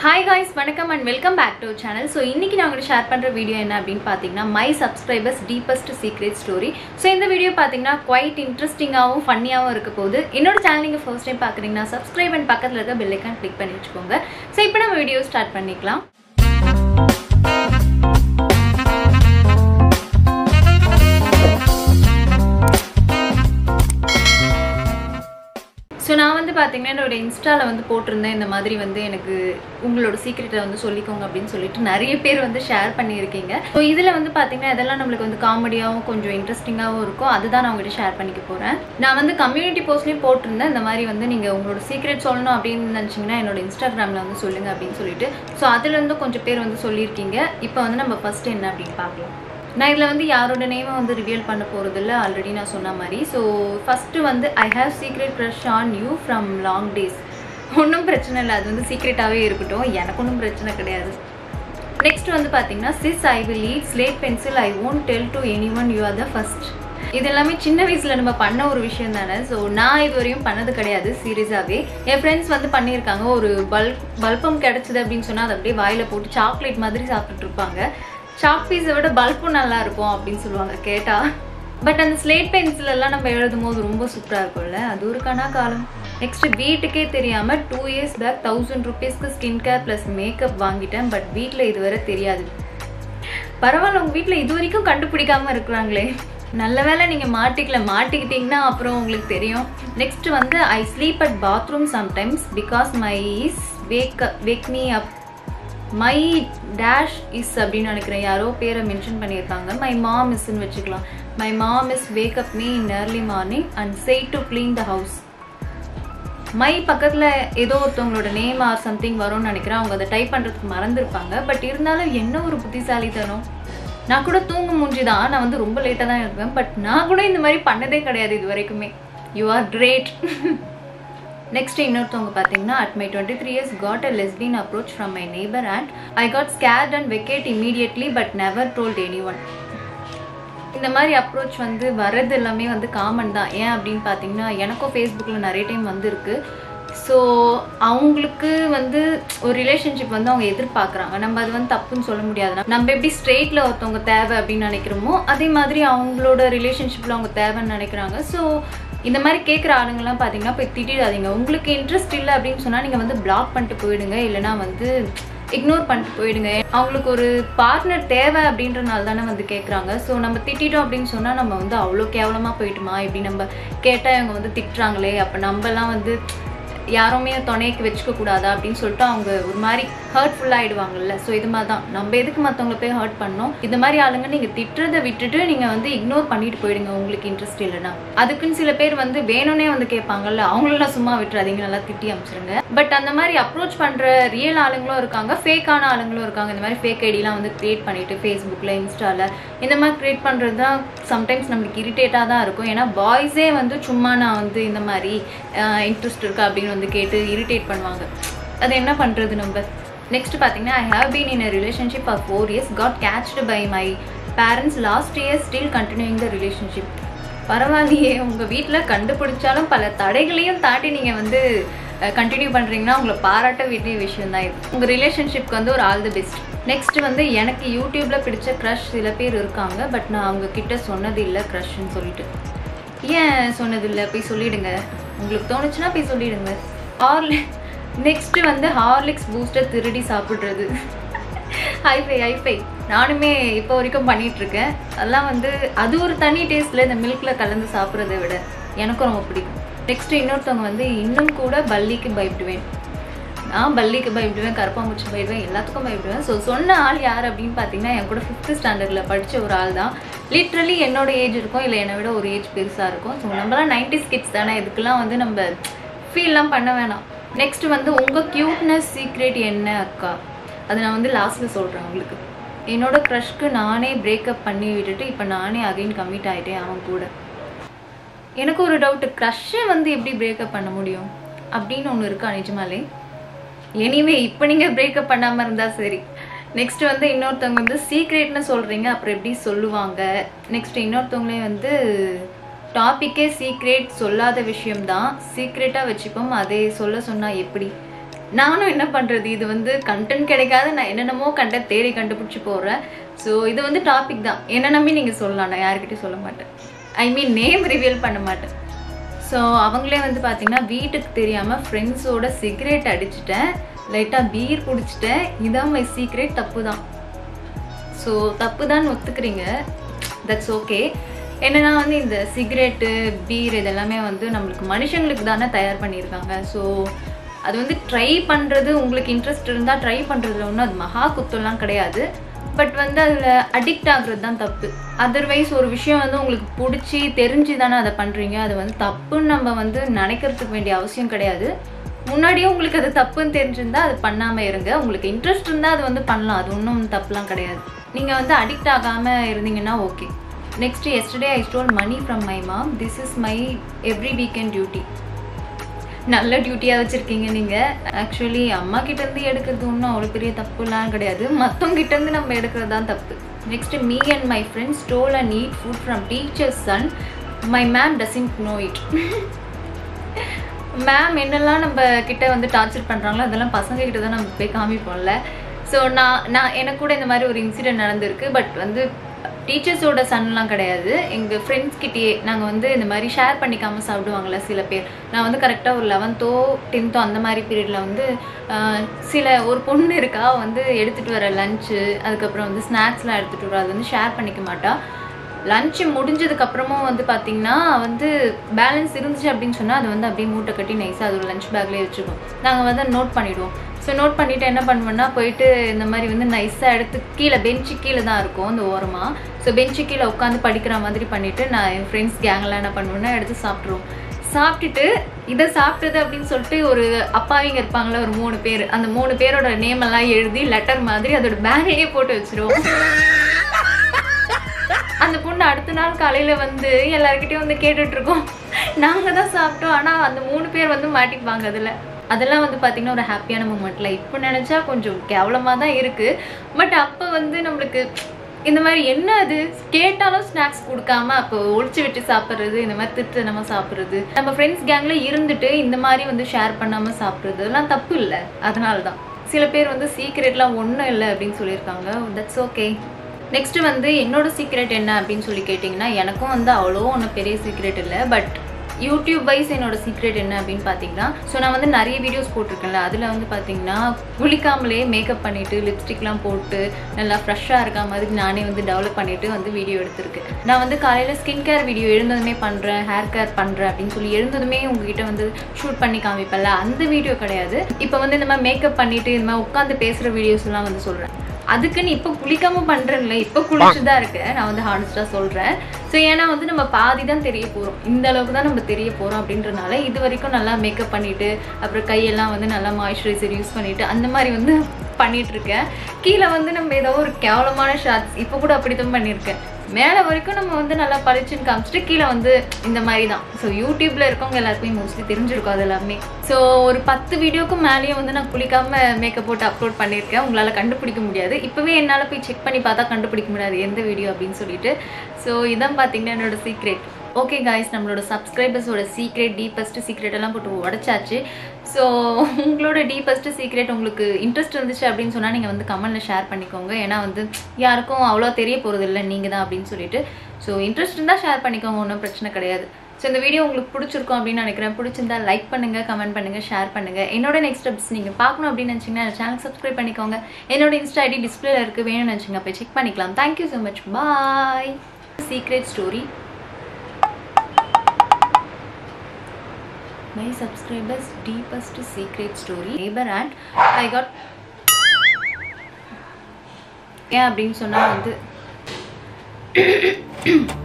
hi guys வணக்கம் and welcome back to channel so இன்னைக்கு நான் உங்களுக்கு ஷேர் பண்ணுற வீடியோ என்ன அப்படின்னு பார்த்தீங்கன்னா my subscribers deepest secret story so இந்த வீடியோ பார்த்தீங்கன்னா குவைட் இன்ட்ரெஸ்டிங்காகவும் ஃபன்னியாகவும் இருக்க போகுது என்னோட சேனல் நீங்கள் ஃபர்ஸ்ட் டைம் பார்க்குறீங்கன்னா சப்ஸ்கிரைப் அண்ட் பக்கத்தில் இருக்க பெல்லைக்கான் கிளிக் பண்ணி வச்சுக்கோங்க ஸோ இப்போ நம்ம வீடியோ ஸ்டார்ட் பண்ணிக்கலாம் ஸோ நான் வந்து பார்த்தீங்கன்னா என்னோட இன்ஸ்டாவில் வந்து போட்டிருந்தேன் இந்த மாதிரி வந்து எனக்கு உங்களோட சீக்ரெட்டை வந்து சொல்லிக்கோங்க அப்படின்னு சொல்லிட்டு நிறைய பேர் வந்து ஷேர் பண்ணியிருக்கீங்க ஸோ இதில் வந்து பார்த்தீங்கன்னா இதெல்லாம் நம்மளுக்கு வந்து காமெடியாகவும் கொஞ்சம் இன்ட்ரெஸ்டிங்காகவும் இருக்கும் அதுதான் நான் உங்கள்கிட்ட ஷேர் பண்ணிக்க போகிறேன் நான் வந்து கம்யூனிட்டி போஸ்ட்லேயும் போட்டிருந்தேன் இந்த மாதிரி வந்து நீங்கள் உங்களோட சீக்ரெட் சொல்லணும் அப்படின்னு நினச்சிங்கன்னா என்னோட இன்ஸ்டாகிராமில் வந்து சொல்லுங்கள் அப்படின்னு சொல்லிட்டு ஸோ அதுலேருந்து கொஞ்சம் பேர் வந்து சொல்லியிருக்கீங்க இப்போ வந்து நம்ம ஃபஸ்ட்டு என்ன அப்படின்னு பார்க்கலாம் நான் இதில் வந்து யாரோட நேமை வந்து ரிவீல் பண்ண போகிறதில்ல ஆல்ரெடி நான் சொன்ன மாதிரி ஸோ ஃபஸ்ட்டு வந்து I have secret crush on you from long days ஒன்றும் பிரச்சனை இல்லை அது வந்து சீக்ரெட்டாகவே இருக்கட்டும் எனக்கு ஒன்றும் பிரச்சனை கிடையாது நெக்ஸ்ட் வந்து பார்த்தீங்கன்னா sis I will eat slate pencil I won't tell to any one you are the first இது எல்லாமே சின்ன வயசில் நம்ம பண்ண ஒரு விஷயம் தானே ஸோ நான் இது வரையும் பண்ணது கிடையாது சீரியஸாகவே என் ஃப்ரெண்ட்ஸ் வந்து பண்ணியிருக்காங்க ஒரு பல்ப் பல்பம் கிடச்சிது அப்படின்னு சொன்னால் அதை அப்படியே வாயில் போட்டு சாக்லேட் மாதிரி சாப்பிட்டுட்டு இருப்பாங்க சாக் பீஸை விட பல்பும் நல்லா இருக்கும் அப்படின்னு சொல்லுவாங்க கேட்டா பட் அந்த ஸ்லேட் பென்சில் எல்லாம் நம்ம எழுதும் போது ரொம்ப சூப்பராக இருக்கும்ல அது ஒரு கணா காலம் நெக்ஸ்ட் வீட்டுக்கே தெரியாமல் டூ இயர்ஸ் பேக் தௌசண்ட் ருபீஸ்க்கு ஸ்கின் கேர் ப்ளஸ் மேக்கப் வாங்கிட்டேன் பட் வீட்டில் இதுவரை தெரியாது பரவாயில்ல உங்கள் வீட்டில் இது வரைக்கும் கண்டுபிடிக்காம இருக்கிறாங்களே நல்ல வேலை நீங்கள் மாட்டிக்கல மாட்டிக்கிட்டீங்கன்னா அப்புறம் உங்களுக்கு தெரியும் நெக்ஸ்ட் வந்து I sleep at bathroom sometimes because my is wake wake me up my dash is அப்படின்னு நினைக்கிறேன் யாரோ பேரை மென்ஷன் பண்ணியிருக்காங்க மை மாம் இஸ்ன்னு வச்சுக்கலாம் my mom is wake up me in early morning and say to clean the house my பக்கத்தில் ஏதோ ஒருத்தவங்களோட நேம் ஆர் சம்திங் வரும்னு நினைக்கிறேன் அவங்க அதை டைப் பண்ணுறதுக்கு மறந்துருப்பாங்க பட் இருந்தாலும் என்ன ஒரு புத்திசாலித்தனம் நான் கூட தூங்க மூஞ்சி தான் நான் வந்து ரொம்ப லேட்டாக தான் இருப்பேன் பட் நான் கூட இந்த மாதிரி பண்ணதே கிடையாது இது வரைக்குமே யூ ஆர் கிரேட் நெக்ஸ்ட் இன்னொருத்தவங்க பார்த்தீங்கன்னா at my twenty three years got a lesbian approach from my neighbour and I got scared and vacate immediately but never told any one இந்த மாதிரி அப்ரோச் வந்து வர்றது எல்லாமே வந்து காமன் தான் ஏன் அப்படின்னு பார்த்தீங்கன்னா எனக்கும் ஃபேஸ்புக்கில் நிறைய டைம் வந்திருக்கு ஸோ அவங்களுக்கு வந்து ஒரு ரிலேஷன்ஷிப் வந்து அவங்க எதிர்பார்க்குறாங்க நம்ம அது வந்து தப்புன்னு சொல்ல முடியாது நம்ம எப்படி ஸ்ட்ரெயிட்டில் ஒருத்தவங்க தேவை அப்படின்னு நினைக்கிறோமோ அதே மாதிரி அவங்களோட ரிலேஷன்ஷிப்பில் அவங்க தேவைன்னு நினைக்கிறாங்க ஸோ இந்த மாதிரி கேட்குற ஆளுங்கெல்லாம் பார்த்தீங்கன்னா போய் திட்டிடாதீங்க உங்களுக்கு இன்ட்ரெஸ்ட் இல்லை அப்படின்னு சொன்னால் நீங்கள் வந்து பிளாக் பண்ணிட்டு போயிடுங்க இல்லைனா வந்து இக்னோர் பண்ணிட்டு போயிடுங்க அவங்களுக்கு ஒரு பார்ட்னர் தேவை அப்படின்றனால தானே வந்து கேட்குறாங்க ஸோ நம்ம திட்டிட்டோம் அப்படின்னு சொன்னால் நம்ம வந்து அவ்வளோ கேவலமாக போயிட்டுமா இப்படி நம்ம கேட்டால் இவங்க வந்து திட்டுறாங்களே அப்போ நம்மலாம் வந்து யாருமே துணைக்கு வச்சுக்க கூடாதா அப்படின்னு சொல்லிட்டு அவங்க ஒரு மாதிரி ஹர்ட்ஃபுல் ஆயிடுவாங்கல்ல ஸோ இது மாதிரி தான் நம்ம எதுக்கு மற்றவங்களை போய் ஹர்ட் பண்ணோம் இந்த மாதிரி ஆளுங்க நீங்கள் திட்டுறதை விட்டுட்டு நீங்கள் வந்து இக்னோர் பண்ணிட்டு போயிடுங்க உங்களுக்கு இன்ட்ரெஸ்ட் இல்லைன்னா அதுக்குன்னு சில பேர் வந்து வேணும்னே வந்து கேட்பாங்கல்ல அவங்களெல்லாம் சும்மா விட்டுறாதீங்க நல்லா திட்டி அமிச்சிருங்க பட் அந்த மாதிரி அப்ரோச் பண்ணுற ரியல் ஆளுங்களும் இருக்காங்க ஃபேக்கான ஆளுங்களும் இருக்காங்க இந்த மாதிரி ஃபேக் ஐடிலாம் வந்து கிரியேட் பண்ணிட்டு ஃபேஸ்புக்கில் இன்ஸ்டாவில் இந்த மாதிரி கிரியேட் பண்ணுறது தான் சம்டைம்ஸ் நம்மளுக்கு இரிட்டேட்டாக தான் இருக்கும் ஏன்னா பாய்ஸே வந்து சும்மா நான் வந்து இந்த மாதிரி இன்ட்ரெஸ்ட் இருக்கா அப்படின்னு வந்து கேட்டு இரிட்டேட் பண்ணுவாங்க அது என்ன பண்ணுறது நம்ம நெக்ஸ்ட் பார்த்தீங்கன்னா I have been in a relationship for four years got catched by my parents last year still continuing the relationship பரவாயில்லையே உங்கள் வீட்டில் கண்டுபிடிச்சாலும் பல தடைகளையும் தாண்டி நீங்கள் வந்து கண்டினியூ பண்ணுறீங்கன்னா உங்களை பாராட்ட வேண்டிய விஷயம் தான் இது உங்கள் ரிலேஷன்ஷிப்க்கு வந்து ஒரு ஆல் தி பெஸ்ட் நெக்ஸ்ட் வந்து எனக்கு யூடியூப்பில் பிடிச்ச க்ரஷ் சில பேர் இருக்காங்க பட் நான் அவங்க கிட்ட சொன்னது இல்லை க்ரஷ்ன்னு சொல்லிட்டு ஏன் சொன்னது இல்லை போய் சொல்லிடுங்க உங்களுக்கு தோணுச்சுன்னா போய் சொல்லிடுங்க ஹார்லி நெக்ஸ்ட் வந்து ஹார்லிக்ஸ் பூஸ்டர் திருடி சாப்பிட்றது ஹைஃபை ஹைஃபை நானுமே இப்போ வரைக்கும் பண்ணிட்டு இருக்கேன் அதெல்லாம் வந்து அது ஒரு தனி டேஸ்ட்ல இந்த மில்க்ல கலந்து சாப்பிட்றத விட எனக்கும் ரொம்ப பிடிக்கும் நெக்ஸ்ட் இன்னொருத்தவங்க வந்து இன்னும் கூட பல்லிக்கு பயப்படுவேன் நான் பல்லிக்கு பயப்படுவேன் கருப்பாம்பூச்சி பயப்படுவேன் எல்லாத்துக்கும் பயப்படுவேன் ஸோ சொன்ன ஆள் யார் அப்படின்னு பார்த்தீங்கன்னா என் கூட ஃபிஃப்த் ஸ்டாண்டர்டில் படித்த ஒரு ஆள் தான் லிட்ரலி என்னோட ஏஜ் இருக்கும் இல்லை என்னை விட ஒரு ஏஜ் பெருசாக இருக்கும் ஸோ நம்மளாம் நைன்டி ஸ்கிட்ஸ் தானே இதுக்கெல்லாம் வந்து நம்ம ஃபீல்லாம் பண்ண வேணாம் நெக்ஸ்ட் வந்து உங்கள் க்யூட்னஸ் சீக்ரெட் என்ன அக்கா அது நான் வந்து லாஸ்ட்டில் சொல்கிறேன் உங்களுக்கு என்னோட க்ரஷ்க்கு நானே பிரேக்கப் பண்ணி விட்டுட்டு இப்போ நானே அகைன் கமிட் ஆகிட்டேன் அவன் கூட எனக்கு ஒரு டவுட்டு க்ரஷ்ஷை வந்து எப்படி பிரேக்கப் பண்ண முடியும் அப்படின்னு ஒன்று இருக்கா நிஜமாலே எனிவே இப்போ நீங்கள் பிரேக்கப் பண்ணாமல் இருந்தால் சரி நெக்ஸ்ட் வந்து இன்னொருத்தவங்க வந்து சீக்ரெட்னு சொல்கிறீங்க அப்புறம் எப்படி சொல்லுவாங்க நெக்ஸ்ட் இன்னொருத்தவங்களே வந்து டாப்பிக்கே சீக்ரெட் சொல்லாத விஷயம்தான் சீக்ரெட்டாக வச்சுப்போம் அதே சொல்ல சொன்னால் எப்படி நானும் என்ன பண்ணுறது இது வந்து கண்டென்ட் கிடைக்காத நான் என்னென்னமோ கண்டென்ட் தேடி கண்டுபிடிச்சி போடுறேன் ஸோ இது வந்து டாபிக் தான் என்ன நம்பி நீங்கள் சொல்லலாம் நான் யாருக்கிட்டையும் சொல்ல மாட்டேன் ஐ மீன் நேம் ரிவீல் பண்ண மாட்டேன் ஸோ அவங்களே வந்து பார்த்தீங்கன்னா வீட்டுக்கு தெரியாமல் ஃப்ரெண்ட்ஸோட சிகரெட் அடிச்சிட்டேன் லைட்டாக பீர் குடிச்சிட்டேன் இதான் மை சீக்ரெட் தப்பு தான் ஸோ தப்பு தான் ஒத்துக்கிறீங்க தட்ஸ் ஓகே என்னன்னா வந்து இந்த சிகரெட்டு பீர் இதெல்லாமே வந்து நம்மளுக்கு மனுஷங்களுக்கு தானே தயார் பண்ணியிருக்காங்க ஸோ அது வந்து ட்ரை பண்ணுறது உங்களுக்கு இன்ட்ரெஸ்ட் இருந்தால் ட்ரை பண்ணுறதுல ஒன்றும் அது மகா குத்தம்லாம் கிடையாது பட் வந்து அதில் அடிக்ட் ஆகுறது தான் தப்பு அதர்வைஸ் ஒரு விஷயம் வந்து உங்களுக்கு பிடிச்சி தெரிஞ்சு தானே அதை பண்ணுறீங்க அது வந்து தப்புன்னு நம்ம வந்து நினைக்கிறதுக்கு வேண்டிய அவசியம் கிடையாது முன்னாடியே உங்களுக்கு அது தப்புன்னு தெரிஞ்சிருந்தா அது பண்ணாமல் இருங்க உங்களுக்கு இன்ட்ரெஸ்ட் இருந்தால் அது வந்து பண்ணலாம் அது ஒன்றும் தப்புலாம் கிடையாது நீங்கள் வந்து அடிக்ட் ஆகாமல் இருந்தீங்கன்னா okay next yesterday I stole money from my mom this is my every weekend duty நல்ல டியூட்டியாக வச்சுருக்கீங்க நீங்கள் ஆக்சுவலி அம்மா கிட்டேருந்து எடுக்கிறது ஒன்றும் அவ்வளோ பெரிய தப்புலாம் கிடையாது மற்றவங்க கிட்டேருந்து நம்ம எடுக்கிறது தான் தப்பு next me and my friends stole and eat food from teacher's son my ma'am doesn't know it ma'am என்னெல்லாம் நம்ம கிட்ட வந்து டார்ச்சர் பண்ணுறாங்களோ அதெல்லாம் பசங்க கிட்ட தான் நம்ம போய் காமிப்போம்ல ஸோ நான் நான் எனக்கு கூட இந்த மாதிரி ஒரு இன்சிடென்ட் நடந்திருக்கு பட் வந்து டீச்சர்ஸோட சன்லாம் கிடையாது எங்கள் ஃப்ரெண்ட்ஸ் கிட்டேயே நாங்கள் வந்து இந்த மாதிரி ஷேர் பண்ணிக்காமல் சாப்பிடுவாங்கள்ல சில பேர் நான் வந்து கரெக்டாக ஒரு லெவன்த்தோ டென்த்தோ அந்த மாதிரி பீரியடில் வந்து ஆஹ், சில ஒரு பொண்ணு இருக்கா அவ வந்து எடுத்துகிட்டு வர லஞ்சு அதுக்கப்புறம் வந்து ஸ்நாக்ஸ்லாம் எடுத்துகிட்டு வர அது வந்து ஷேர் பண்ணிக்க மாட்டா லஞ்ச் முடிஞ்சதுக்கு அப்புறமும் வந்து பார்த்தீங்கன்னா வந்து பேலன்ஸ் இருந்துச்சு அப்படின்னு சொன்னால் அது வந்து அப்படியே மூட்டை கட்டி நைஸாக அது ஒரு லஞ்ச் பேக்லேயே வச்சுக்கும் நாங்கள் வந்து நோட் பண்ணிவிடுவோம் ஸோ நோட் பண்ணிவிட்டு என்ன பண்ணுவோம்னா போயிட்டு இந்த மாதிரி வந்து நைஸாக எடுத்து கீழே பெஞ்சு கீழே தான் இருக்கும் அந்த ஓரமாக ஸோ பெஞ்சு கீழே உட்காந்து படிக்கிற மாதிரி பண்ணிவிட்டு நான் என் ஃப்ரெண்ட்ஸ் கேங்லாம் என்ன பண்ணுவேன்னா எடுத்து சாப்பிட்ருவோம் சாப்பிட்டுட்டு இதை சாப்பிட்டது அப்படின்னு சொல்லிட்டு ஒரு அப்பாவிங்க இருப்பாங்களே ஒரு மூணு பேர் அந்த மூணு பேரோட நேம் எல்லாம் எழுதி லெட்டர் மாதிரி அதோட பேக்லேயே போட்டு வச்சிருவோம் அந்த பொண்ணு அடுத்த நாள் காலையில வந்து எல்லார்கிட்டயும் வந்து கேட்டுட்டு இருக்கோம் நாங்க தான் சாப்பிட்டோம் ஆனா அந்த மூணு பேர் வந்து மாட்டிப்பாங்க அதுல அதெல்லாம் வந்து பார்த்தீங்கன்னா ஒரு ஹாப்பியான மூமெண்ட்ல இப்போ நினைச்சா கொஞ்சம் கேவலமாக தான் இருக்கு பட் அப்போ வந்து நம்மளுக்கு இந்த மாதிரி என்ன அது கேட்டாலும் ஸ்நாக்ஸ் கொடுக்காம அப்போ ஒழிச்சு விட்டு சாப்பிட்றது இந்த மாதிரி திட்டு நம்ம சாப்பிட்றது நம்ம ஃப்ரெண்ட்ஸ் கேங்ல இருந்துட்டு இந்த மாதிரி வந்து ஷேர் பண்ணாம சாப்பிட்றது அதெல்லாம் தப்பு இல்லை அதனால தான் சில பேர் வந்து சீக்ரெட்லாம் ஒன்றும் இல்லை அப்படின்னு சொல்லியிருக்காங்க தட்ஸ் ஓகே நெக்ஸ்ட் வந்து என்னோட சீக்ரெட் என்ன அப்படின்னு சொல்லி கேட்டிங்கன்னா எனக்கும் வந்து அவ்வளோ ஒன்றும் பெரிய சீக்ரெட் இல்லை பட் யூடியூப் வைஸ் என்னோட சீக்ரெட் என்ன அப்படின்னு பார்த்தீங்கன்னா ஸோ நான் வந்து நிறைய வீடியோஸ் போட்டிருக்கேன்ல அதில் வந்து பார்த்தீங்கன்னா குளிக்காமலே மேக்கப் பண்ணிட்டு லிப்ஸ்டிக்லாம் போட்டு நல்லா ஃப்ரெஷ்ஷாக இருக்க மாதிரி நானே வந்து டெவலப் பண்ணிட்டு வந்து வீடியோ எடுத்திருக்கேன் நான் வந்து காலையில் ஸ்கின் கேர் வீடியோ எழுந்ததுமே பண்ணுறேன் ஹேர் கேர் பண்ணுறேன் அப்படின்னு சொல்லி எழுந்ததுமே உங்ககிட்ட வந்து ஷூட் பண்ணி காமிப்பேன்ல அந்த வீடியோ கிடையாது இப்போ வந்து இந்த மாதிரி மேக்கப் பண்ணிட்டு இந்த மாதிரி உட்காந்து பேசுகிற வீடியோஸ்லாம் வந்து சொல்கிறேன் அதுக்குன்னு இப்போ குளிக்காம பண்றேன்ல இப்போ குளிச்சு தான் இருக்கேன் நான் வந்து ஹானஸ்டா சொல்றேன் ஸோ ஏன்னா வந்து நம்ம பாதி தான் தெரிய போறோம் இந்த அளவுக்கு தான் நம்ம தெரிய போறோம் அப்படின்றனால இது வரைக்கும் நல்லா மேக்கப் பண்ணிட்டு அப்புறம் கையெல்லாம் வந்து நல்லா மாய்ஸ்சரைசர் யூஸ் பண்ணிட்டு அந்த மாதிரி வந்து பண்ணிட்டு இருக்கேன் கீழே வந்து நம்ம ஏதோ ஒரு கேவலமான ஷார்ட்ஸ் இப்போ கூட அப்படித்தான் பண்ணியிருக்கேன் மேலே வரைக்கும் நம்ம வந்து நல்லா பளிச்சுன்னு காமிச்சிட்டு கீழே வந்து இந்த மாதிரி தான் ஸோ யூடியூப்ல இருக்கவங்க எல்லாருக்குமே மோஸ்ட்லி தெரிஞ்சிருக்கும் அது எல்லாமே ஸோ ஒரு பத்து வீடியோக்கு மேலேயும் வந்து நான் குளிக்காம மேக்கப் போட்டு அப்லோட் பண்ணியிருக்கேன் உங்களால் கண்டுபிடிக்க முடியாது இப்போவே என்னால் போய் செக் பண்ணி பார்த்தா கண்டுபிடிக்க முடியாது எந்த வீடியோ அப்படின்னு சொல்லிட்டு ஸோ இதான் பார்த்தீங்கன்னா என்னோட சீக்ரெட் ஓகே காய்ஸ் நம்மளோட சப்ஸ்கிரைபர்ஸோட சீக்ரெட் டீப்பஸ்ட் சீக்ரெட் எல்லாம் போட்டு உடச்சாச்சு ஸோ உங்களோட டீப்பஸ்ட் சீக்ரெட் உங்களுக்கு இன்ட்ரெஸ்ட் இருந்துச்சு அப்படின்னு சொன்னால் நீங்கள் வந்து கமெண்ட்டில் ஷேர் பண்ணிக்கோங்க ஏன்னா வந்து யாருக்கும் அவ்வளோ தெரிய போகிறது இல்லை நீங்கள் தான் அப்படின்னு சொல்லிட்டு ஸோ இன்ட்ரெஸ்ட் இருந்தால் ஷேர் பண்ணிக்கோங்க ஒன்றும் பிரச்சனை கிடையாது ஸோ இந்த வீடியோ உங்களுக்கு பிடிச்சிருக்கும் அப்படின்னு நினைக்கிறேன் பிடிச்சிருந்தா லைக் பண்ணுங்க கமெண்ட் பண்ணுங்க ஷேர் பண்ணுங்க என்னோட நெக்ஸ்ட் ஸ்டெப்ஸ் நீங்கள் பார்க்கணும் அப்படின்னு நினச்சிங்கன்னா சேனல் சப்ஸ்கிரைப் பண்ணிக்கோங்க என்னோட இன்ஸ்டா ஐடி டிஸ்பிளேல இருக்கு வேணும்னு நினச்சிங்க போய் செக் பண்ணிக்கலாம் thank you so much bye secret story my subscribers deepest secret story neighbor and i got ஏன் அப்படின்னு சொன்னா வந்து